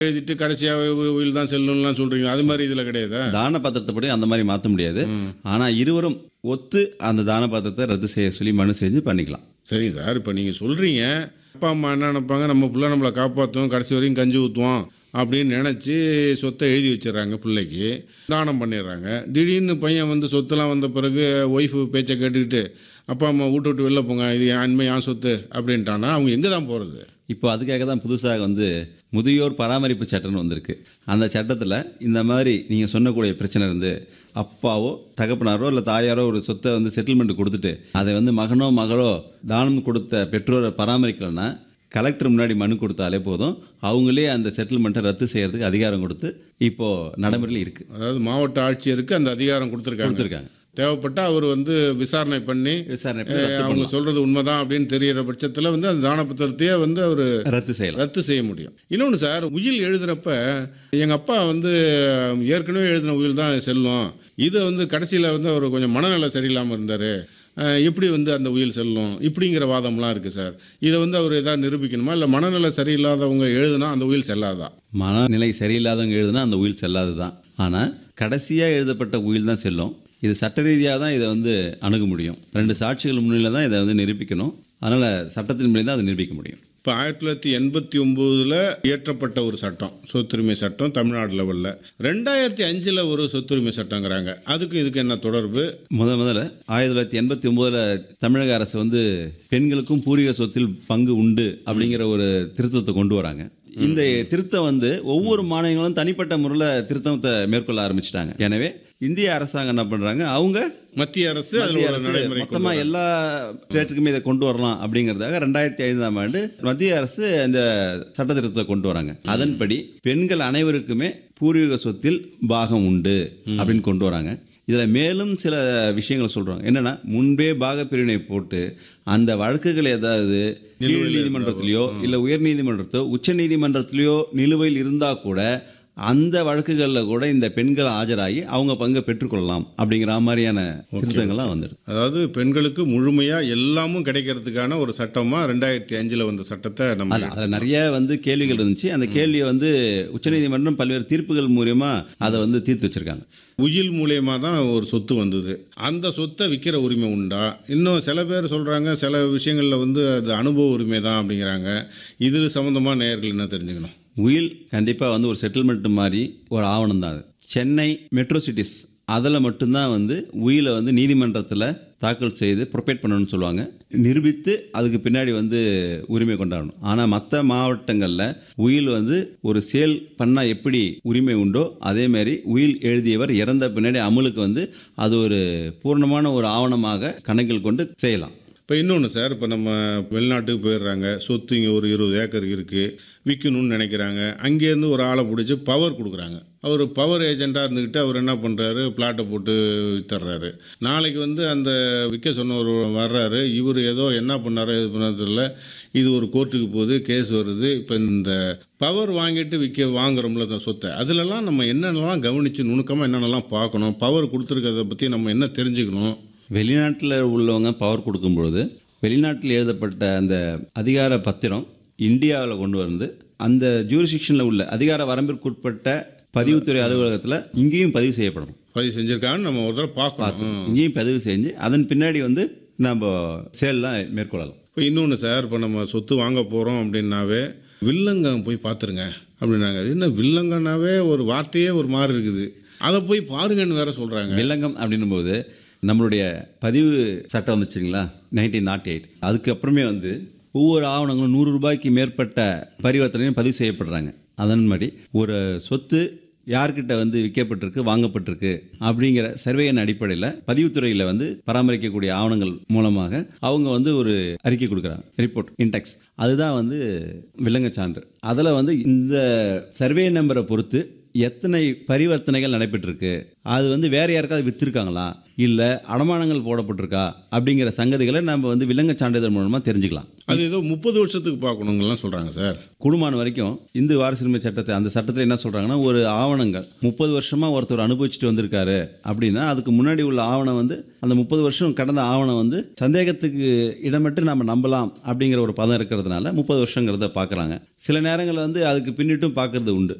எழுதிட்டு கடைசியாக உயில் தான் செல்லணும்லாம் சொல்றீங்க அது மாதிரி இதில் கிடையாதா தான பத்திரத்தைப்படி அந்த மாதிரி மாற்ற முடியாது ஆனால் இருவரும் ஒத்து அந்த தான பத்திரத்தை ரத்து செய்ய சொல்லி மனு செஞ்சு பண்ணிக்கலாம் சரி சார் இப்போ நீங்கள் சொல்கிறீங்க அப்பா அம்மா என்ன நினைப்பாங்க நம்ம பிள்ளை நம்மளை காப்பாற்றுவோம் கடைசி வரையும் கஞ்சி ஊற்றுவோம் அப்படின்னு நினச்சி சொத்தை எழுதி வச்சிடுறாங்க பிள்ளைக்கு தானம் பண்ணிடுறாங்க திடீர்னு பையன் வந்து சொத்தெல்லாம் வந்த பிறகு ஒய்ஃபு பேச்சை கேட்டுக்கிட்டு அப்பா அம்மா வீட்டு விட்டு வெளில போங்க இது அண்மை என் சொத்து அப்படின்ட்டானா அவங்க எங்கே தான் போகிறது இப்போ அதுக்காக தான் புதுசாக வந்து முதியோர் பராமரிப்பு சட்டம்னு வந்திருக்கு அந்த சட்டத்தில் இந்த மாதிரி நீங்கள் சொன்னக்கூடிய பிரச்சனை இருந்து அப்பாவோ தகப்பனாரோ இல்லை தாயாரோ ஒரு சொத்தை வந்து செட்டில்மெண்ட் கொடுத்துட்டு அதை வந்து மகனோ மகளோ தானம் கொடுத்த பெற்றோரை பராமரிக்கலைன்னா கலெக்டர் முன்னாடி மனு கொடுத்தாலே போதும் அவங்களே அந்த செட்டில்மெண்ட்டை ரத்து செய்யறதுக்கு அதிகாரம் கொடுத்து இப்போது நடைமுறையில் இருக்குது அதாவது மாவட்ட ஆட்சியருக்கு அந்த அதிகாரம் கொடுத்துருக்காங்க கொடுத்துருக்காங்க தேவைப்பட்டா அவர் வந்து விசாரணை பண்ணி விசாரணை அஹ், பண்ணி ரத்து அவங்க சொல்றது உண்மைதான் அப்படின்னு தெரியிற பட்சத்தில் வந்து அந்த தான பத்திரத்தையே வந்து அவர் ரத்து செய்யலாம் ரத்து செய்ய முடியும் இன்னொன்று சார் உயில் எழுதுறப்ப எங்கள் அப்பா வந்து ஏற்கனவே எழுதின உயில் தான் செல்லும் இதை வந்து கடைசியில் வந்து அவர் கொஞ்சம் மனநல சரியில்லாமல் இருந்தார் எப்படி வந்து அந்த உயில் செல்லும் இப்படிங்கிற வாதம்லாம் இருக்குது சார் இதை வந்து அவர் எதாவது நிரூபிக்கணுமா இல்லை மனநல சரியில்லாதவங்க எழுதுனா அந்த உயில் செல்லாதா மனநிலை சரியில்லாதவங்க எழுதுனா அந்த உயில் செல்லாது தான் ஆனால் கடைசியாக எழுதப்பட்ட உயில் தான் செல்லும் இது சட்ட ரீதியாக தான் இதை வந்து அணுக முடியும் ரெண்டு சாட்சிகள் முன்னிலையில் தான் இதை வந்து நிரூபிக்கணும் அதனால் சட்டத்தின் மூலியம் தான் அதை நிரூபிக்க முடியும் இப்போ ஆயிரத்தி தொள்ளாயிரத்தி எண்பத்தி ஒம்போதில் இயற்றப்பட்ட ஒரு சட்டம் சொத்துரிமை சட்டம் தமிழ்நாடு லெவலில் ரெண்டாயிரத்தி அஞ்சில் ஒரு சொத்துரிமை சட்டங்கிறாங்க அதுக்கு இதுக்கு என்ன தொடர்பு முத முதல்ல ஆயிரத்தி தொள்ளாயிரத்தி எண்பத்தி ஒம்போதில் தமிழக அரசு வந்து பெண்களுக்கும் பூர்வீக சொத்தில் பங்கு உண்டு அப்படிங்கிற ஒரு திருத்தத்தை கொண்டு வராங்க இந்த திருத்தம் வந்து ஒவ்வொரு மாநிலங்களும் தனிப்பட்ட முறையில் திருத்தத்தை மேற்கொள்ள ஆரம்பிச்சிட்டாங்க எனவே இந்திய அரசாங்கம் என்ன பண்ணுறாங்க அவங்க மத்திய அரசு அதில் மத்திய ஒரு அரசு நடைமுறை கொண்டு மொத்தமாக எல்லா ஸ்டேட்டுக்குமே இதை கொண்டு வரலாம் அப்படிங்கிறதாக ரெண்டாயிரத்தி ஐந்தாம் ஆண்டு மத்திய அரசு இந்த சட்ட திருத்தத்தை கொண்டு வராங்க அதன்படி பெண்கள் அனைவருக்குமே பூர்வீக சொத்தில் பாகம் உண்டு அப்படின்னு கொண்டு வராங்க இதில் மேலும் சில விஷயங்கள் சொல்கிறாங்க என்னென்னா முன்பே பாக பிரிவினை போட்டு அந்த வழக்குகள் ஏதாவது கீழ் நீதிமன்றத்திலேயோ இல்லை உயர் நீதிமன்றத்தோ உச்ச நீதிமன்றத்திலேயோ நிலுவையில் இருந்தால் கூட அந்த வழக்குகளில் கூட இந்த பெண்கள் ஆஜராகி அவங்க பங்கை பெற்றுக்கொள்ளலாம் அப்படிங்கிற மாதிரியான திருத்தங்கள்லாம் வந்துடும் அதாவது பெண்களுக்கு முழுமையாக எல்லாமும் கிடைக்கிறதுக்கான ஒரு சட்டமாக ரெண்டாயிரத்தி அஞ்சில் வந்த சட்டத்தை நம்ம அதில் அதில் நிறைய வந்து கேள்விகள் இருந்துச்சு அந்த கேள்வியை வந்து உச்சநீதிமன்றம் பல்வேறு தீர்ப்புகள் மூலியமா அதை வந்து தீர்த்து வச்சிருக்காங்க உயில் மூலியமாக தான் ஒரு சொத்து வந்தது அந்த சொத்தை விற்கிற உரிமை உண்டா இன்னும் சில பேர் சொல்கிறாங்க சில விஷயங்களில் வந்து அது அனுபவ உரிமை தான் அப்படிங்கிறாங்க இது சம்மந்தமாக நேயர்கள் என்ன தெரிஞ்சுக்கணும் உயில் கண்டிப்பாக வந்து ஒரு செட்டில்மெண்ட் மாதிரி ஒரு ஆவணம் தான் அது சென்னை மெட்ரோ சிட்டிஸ் அதில் மட்டும்தான் வந்து உயிலை வந்து நீதிமன்றத்தில் தாக்கல் செய்து ப்ரொபேட் பண்ணணும்னு சொல்லுவாங்க நிரூபித்து அதுக்கு பின்னாடி வந்து உரிமை கொண்டாடணும் ஆனால் மற்ற மாவட்டங்களில் உயில் வந்து ஒரு சேல் பண்ணால் எப்படி உரிமை உண்டோ அதே மாதிரி உயில் எழுதியவர் இறந்த பின்னாடி அமலுக்கு வந்து அது ஒரு பூர்ணமான ஒரு ஆவணமாக கணக்கில் கொண்டு செய்யலாம் இப்போ இன்னொன்று சார் இப்போ நம்ம வெளிநாட்டுக்கு போயிடுறாங்க சொத்து இங்கே ஒரு இருபது ஏக்கர் இருக்குது விற்கணும்னு நினைக்கிறாங்க அங்கேருந்து ஒரு ஆளை பிடிச்சி பவர் கொடுக்குறாங்க அவர் பவர் ஏஜெண்ட்டாக இருந்துக்கிட்டு அவர் என்ன பண்ணுறாரு பிளாட்டை போட்டு வித்துறாரு நாளைக்கு வந்து அந்த விற்க சொன்னவர் வர்றாரு இவர் ஏதோ என்ன பண்ணாரோ இது பண்ணதில்ல இது ஒரு கோர்ட்டுக்கு போகுது கேஸ் வருது இப்போ இந்த பவர் வாங்கிட்டு விற்க வாங்குறோம்ல அந்த சொத்தை அதிலெல்லாம் நம்ம என்னென்னலாம் கவனித்து நுணுக்கமாக என்னென்னலாம் பார்க்கணும் பவர் கொடுத்துருக்கறத பற்றி நம்ம என்ன தெரிஞ்சுக்கணும் வெளிநாட்டில் உள்ளவங்க பவர் கொடுக்கும்பொழுது வெளிநாட்டில் எழுதப்பட்ட அந்த அதிகார பத்திரம் இந்தியாவில் கொண்டு வந்து அந்த ஜூரிசிக்ஷனில் உள்ள அதிகார வரம்பிற்குட்பட்ட பதிவுத்துறை அலுவலகத்தில் இங்கேயும் பதிவு செய்யப்படணும் பதிவு செஞ்சுருக்காங்கன்னு நம்ம ஒரு தடவை பார்க்கணும் இங்கேயும் பதிவு செஞ்சு அதன் பின்னாடி வந்து நம்ம சேல்லாம் மேற்கொள்ளலாம் இப்போ இன்னொன்று சார் இப்போ நம்ம சொத்து வாங்க போகிறோம் அப்படின்னாவே வில்லங்கம் போய் பார்த்துருங்க அப்படின்னாங்க அது என்ன வில்லங்கன்னாவே ஒரு வார்த்தையே ஒரு மாதிரி இருக்குது அதை போய் பாருங்கன்னு வேற சொல்கிறாங்க வில்லங்கம் அப்படின்னும் போது நம்மளுடைய பதிவு சட்டம் வந்துச்சுங்களா நைன்டீன் நாட் எயிட் அதுக்கப்புறமே வந்து ஒவ்வொரு ஆவணங்களும் நூறு ரூபாய்க்கு மேற்பட்ட பரிவர்த்தனையும் பதிவு செய்யப்படுறாங்க அதன்படி ஒரு சொத்து யார்கிட்ட வந்து விற்கப்பட்டிருக்கு வாங்கப்பட்டிருக்கு அப்படிங்கிற சர்வேயின் அடிப்படையில் பதிவுத்துறையில் வந்து பராமரிக்கக்கூடிய ஆவணங்கள் மூலமாக அவங்க வந்து ஒரு அறிக்கை கொடுக்குறாங்க ரிப்போர்ட் இன்டெக்ஸ் அதுதான் வந்து வில்லங்கச் சான்று அதில் வந்து இந்த சர்வே நம்பரை பொறுத்து எத்தனை பரிவர்த்தனைகள் நடைபெற்றிருக்கு அது வந்து வேற யாருக்காவது விற்றுருக்காங்களா இல்லை அடமானங்கள் போடப்பட்டிருக்கா அப்படிங்கிற சங்கதிகளை நம்ம வந்து விலங்கு சான்றிதழ் மூலமாக தெரிஞ்சுக்கலாம் அது ஏதோ முப்பது வருஷத்துக்கு பார்க்கணுங்கலாம் சொல்கிறாங்க சார் குடும்பம் வரைக்கும் இந்து வாரிசுரிமை சட்டத்தை அந்த சட்டத்தில் என்ன சொல்கிறாங்கன்னா ஒரு ஆவணங்கள் முப்பது வருஷமாக ஒருத்தர் அனுபவிச்சுட்டு வந்திருக்காரு அப்படின்னா அதுக்கு முன்னாடி உள்ள ஆவணம் வந்து அந்த முப்பது வருஷம் கடந்த ஆவணம் வந்து சந்தேகத்துக்கு இடமிட்டு நம்ம நம்பலாம் அப்படிங்கிற ஒரு பதம் இருக்கிறதுனால முப்பது வருஷங்கிறத பார்க்குறாங்க சில நேரங்களில் வந்து அதுக்கு பின்னிட்டும் பார்க்கறது உண்டு